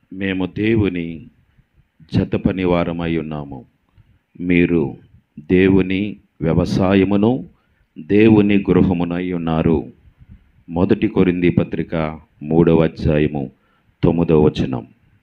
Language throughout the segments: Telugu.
మేము దేవుని జత పనివారమై ఉన్నాము మీరు దేవుని వ్యవసాయమును దేవుని గృహమునై ఉన్నారు మొదటి కొరింది పత్రిక మూడవ అధ్యాయము తొమ్మిదవ వచనం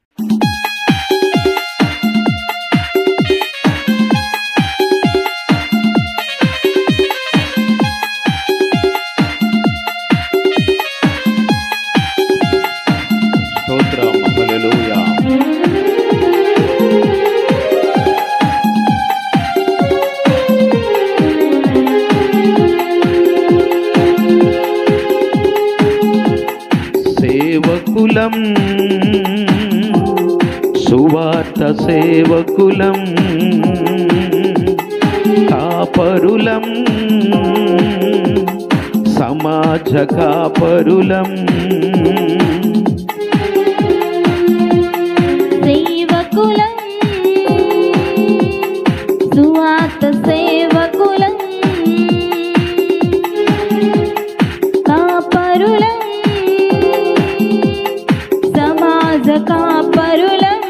స్తోత్రం హల్లెలూయా సేవకులం సువార్త సేవకులం కాపరులం సమాజ కాపరులం సేవకులం సువార్త సేవకులం కాపరులం సమాజ కాపరులం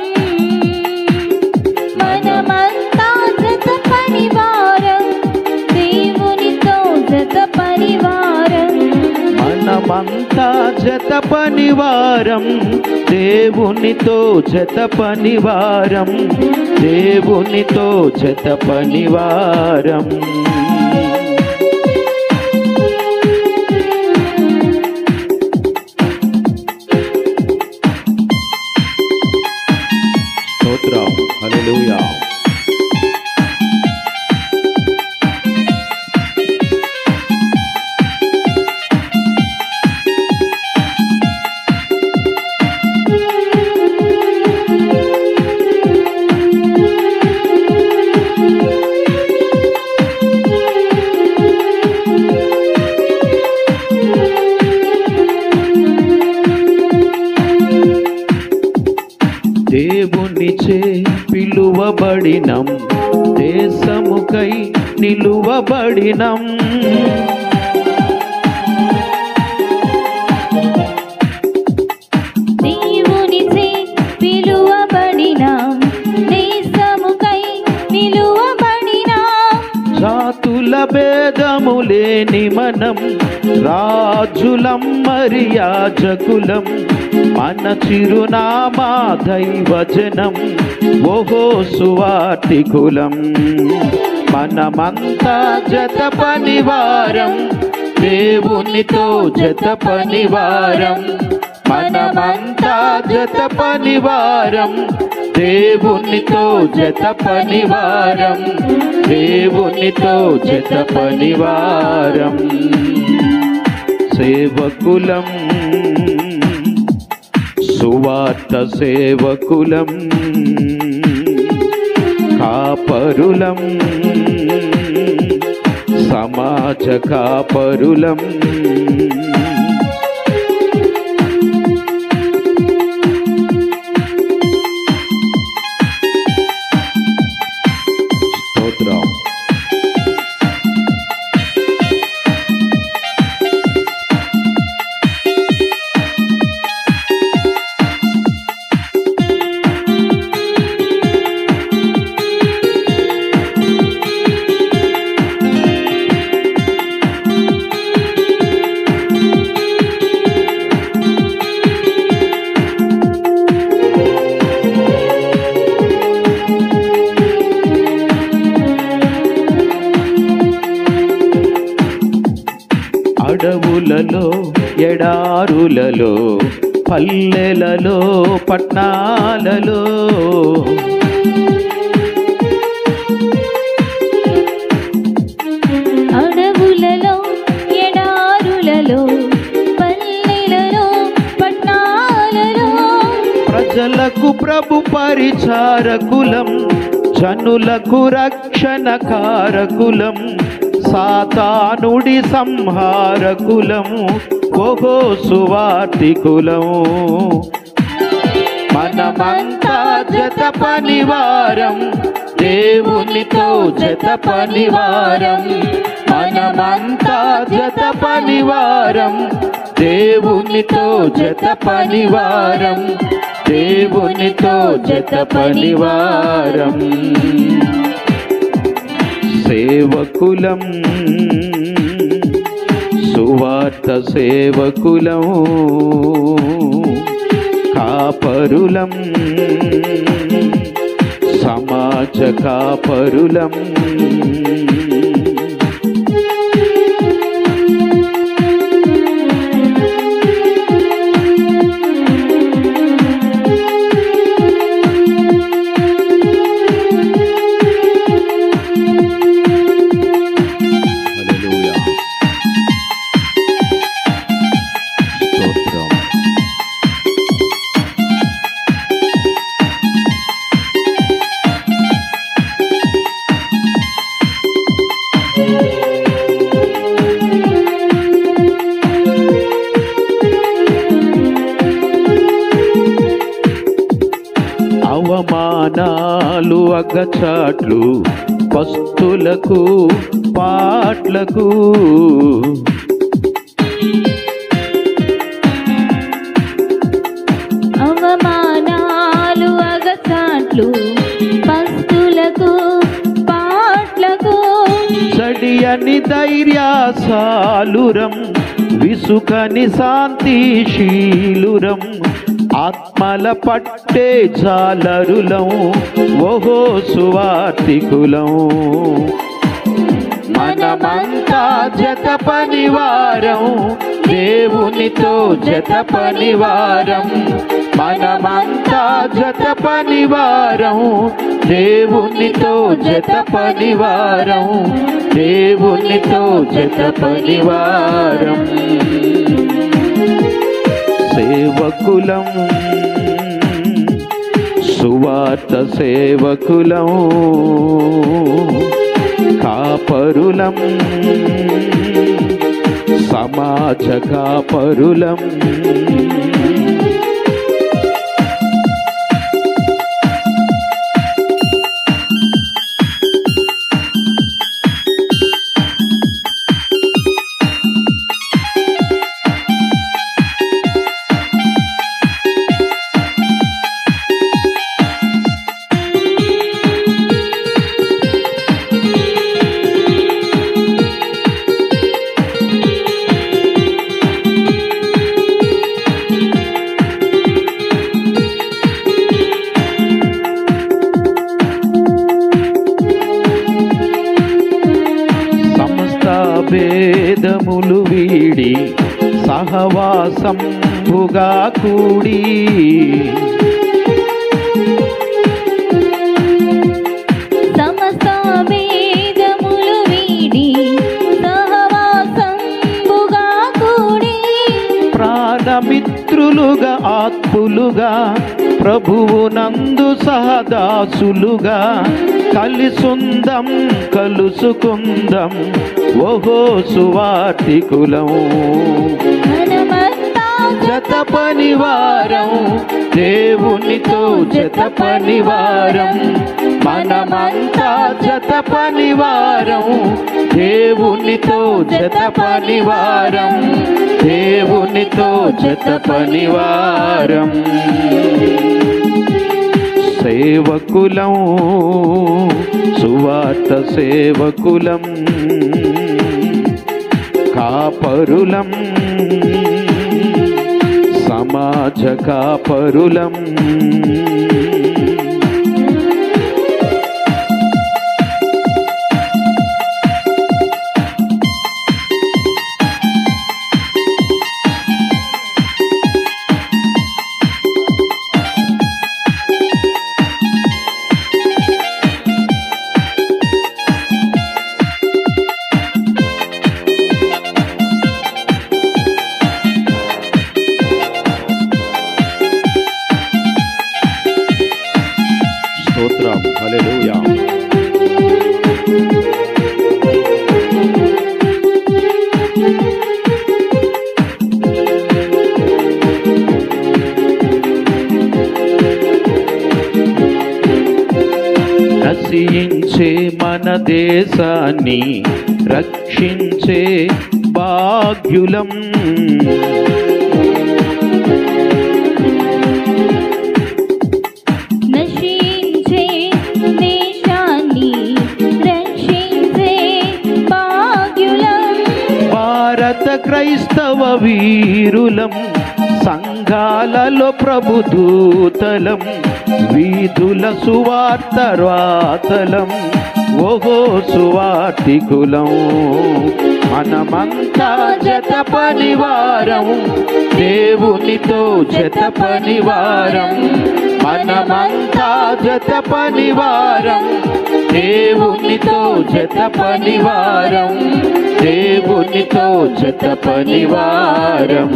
మనమంతా జత పరివారం దేవునితో జత పరివారం మనమంతా జత పనివారం దేవునితో జత పనివారం దేవునితో జత పనివారం స్తోత్రం హల్లెలూయా దేవునిచే పిలువబడినం దేశముకై నిలువబడినం దేవునిచే పిలువబడినాం దేశముకై నిలువబడినాం జాతుల భేదము లేని మనం రాజులం మర్యాజకులం మన చిరునామా దైవజనం ఓహో సువార్తికులం మనమంతా జత పనివారం దేవునితో జత పనివారం మనమంతా జత పనివారం దేవునితో జత పనివారం దేవునితో జత పనివారం సేవకులం సువార్త సేవకులం కాపరులం సమాజ కాపరులం స్తోత్రం అడవులలో ఎడారులలో పల్లెలలో పట్నాలలో అడవులలో ఎడారులలో పల్లెలలో పట్నాలలో ప్రజలకు ప్రభు పరిచారకులం జనులకు రక్షణ కారకులం సాతానుడి సంహారకులము ఓహో సువార్తికులము మనమంతా జత పనివారం దేవునితో జత పనివారం మనమంతా జత పనివారం దేవునితో జత పనివారం దేవునితో జత పనివారం సేవకులం సువార్త సేవకులం కాపరులం సమాజ కాపరులం హల్లెలూయా స్తోత్రం అవమానాలు అగచాట్లు పస్తులకు పాట్లకు అవమానాలు అగచాట్లు పస్తులకు పాట్లకు చడియని ధైర్యాసాలురం విసుకని శాంతిశీలురం ఆత్మల పట్టే జాలరులం ఓహో సువార్తికులం మనమంతా జత పనివారం దేవునితో జత పనివారం మనమంతా జత పనివారం దేవునితో జత పనివారం దేవునితో జత పనివారం సేవకులం సువార్త సేవకులం కాపరులం సమాజ కాపరులం సమస్త భేదములు వీడి సహవాసంబుగా కూడి సమస్త వేదములు వీడి సహవాసంబుగా కూడి ప్రాణమిత్రులుగా ఆత్ములుగా ప్రభువు నందు సహదాసులుగా కలిసుందం కలుసుకుందం ఓహో సువార్తికులం మనమంతా జత పనివారం దేవునితో జత పనివారం మనమంతా జత పనివారం దేవునితో జత పనివారం దేవునితో జత పనివారం సేవకులం సువార్త సేవకులం కాపరులం సమాజ కాపరులం స్తోత్రం హల్లెలూయా నశించే మన దేశాన్ని రక్షించే భాగ్యులం జత క్రైస్తవ వీరులం సంఘాలలో ప్రభుదూతలం వీధుల సువార్తరాతలం ఓహో సువార్తికులం మనమంతా జత పనివారం దేవునితో జత పనివారం మనమంతా జత పనివారం దేవునితో జత పనివారం దేవునితో జత పనివారం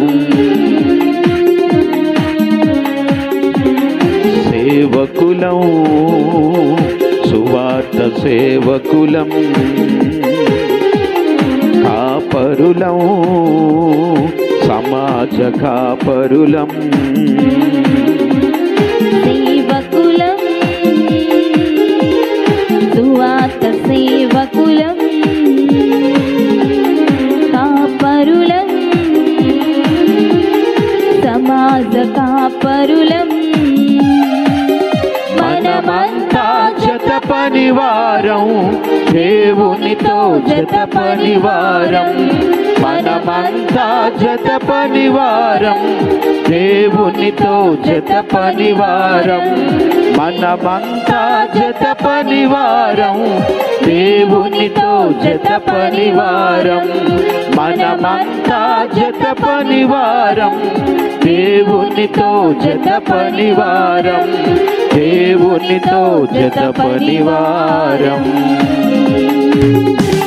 సేవకులం సువార్త సేవకులం కాపరులం సమాజ కాపరులం సేవకులం సువార్త సేవకులం కాపరులం సమాజ కాపరులం మనమంతా జత పనివారం దేవునితో జత పనివారం మనమంతా జత పనివారం దేవునితో జత పనివారం మనమంతా జత పనివారం దేవునితో జత పనివారం మనమంతా జత పనివారం దేవునితో జత పనివారం దేవునితో జత పనివారం